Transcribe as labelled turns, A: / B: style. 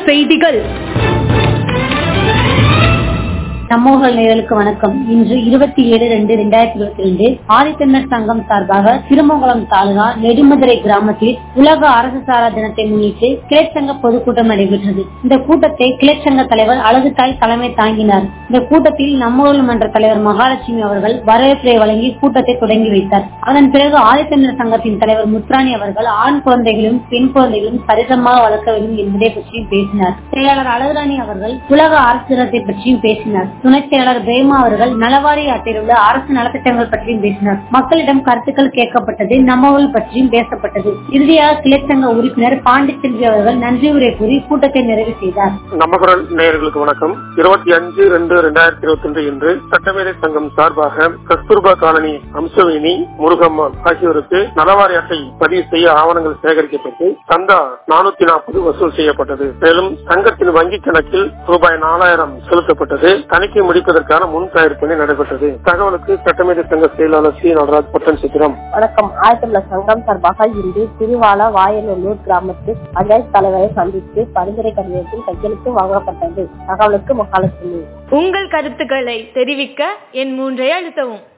A: செய்திகள்
B: சமூக நேயர்களுக்கு வணக்கம் இன்று இருபத்தி ஏழு ரெண்டு ரெண்டாயிரத்தி இருபத்தி ரெண்டு ஆதித்தமிழர் சங்கம் சார்பாக திருமங்கலம் தாலுகா நெடுமதுரை கிராமத்தில் உலக அரசு சாரா தினத்தை முன்னிட்டு கிளைச்சங்க பொதுக்கூட்டம் நடைபெற்றது இந்த கூட்டத்தை கிளைச்சங்க தலைவர் அழகுதாய் தலைமை தாங்கினார் இந்த கூட்டத்தில் நம்மூர் மன்ற தலைவர் மகாலட்சுமி அவர்கள் வரவேற்புரை வழங்கி கூட்டத்தை தொடங்கி வைத்தார் அதன் பிறகு ஆதித்தமிழர் சங்கத்தின் தலைவர் முத்ராணி அவர்கள் ஆண் குழந்தைகளும் பெண் குழந்தைகளும் சரிசமமாக வளர்க்க வேண்டும் என்பதை பற்றியும் பேசினார் செயலாளர் அழகுராணி அவர்கள் உலக அரசு தினத்தை பற்றியும் பேசினார் துணைச் செயலாளர் பிரேமா அவர்கள் நலவாரிய அட்டையில் உள்ள அரசு நலத்திட்டங்கள் பற்றியும் பேசினார் மக்களிடம் கருத்துக்கள் கேட்கப்பட்டது நம்மவர்கள் பற்றியும் பேசப்பட்டது இறுதியாக கிளைச்சங்க உறுப்பினர் பாண்டிச்செல்வி அவர்கள் நன்றி உரை கூறி கூட்டத்தை நிறைவு செய்தார்
C: நமகுரல் நேயர்களுக்கு வணக்கம் இருபத்தி அஞ்சு ரெண்டு ரெண்டாயிரத்தி இருபத்தி ரெண்டு இன்று சட்டமேதை சங்கம் சார்பாக கஸ்தூர்பா காலனி அம்சவேணி முருகம்மாள் ஆகியோருக்கு நலவாரி அட்டை பதிவு செய்ய ஆவணங்கள் சேகரிக்கப்பட்டு சந்தா நானூத்தி நாற்பது வசூல் செய்யப்பட்டது மேலும் சங்கத்தின் வங்கி கணக்கில் ரூபாய் நாலாயிரம் செலுத்தப்பட்டது தணிக்கை முடிப்பதற்கான முன் தயார் பணி நடைபெற்றது தகவலுக்கு சட்டமேதை சங்க செயலாளர் சி நடராஜ் பட்டன் சித்திரம்
D: வணக்கம் ஆயிரத்தி சங்கம் சார்பாக இன்று திருவாலா வாயநல்லூர் கிராமத்து பஞ்சாயத்து தலைவரை சந்தித்து பரிந்துரை கடிதத்தில் கையெழுத்து வாங்கப்பட்டது தகவலுக்கு மகாலட்சுமி
A: உங்கள் கருத்துக்களை தெரிவிக்க என் மூன்றை அழுத்தவும்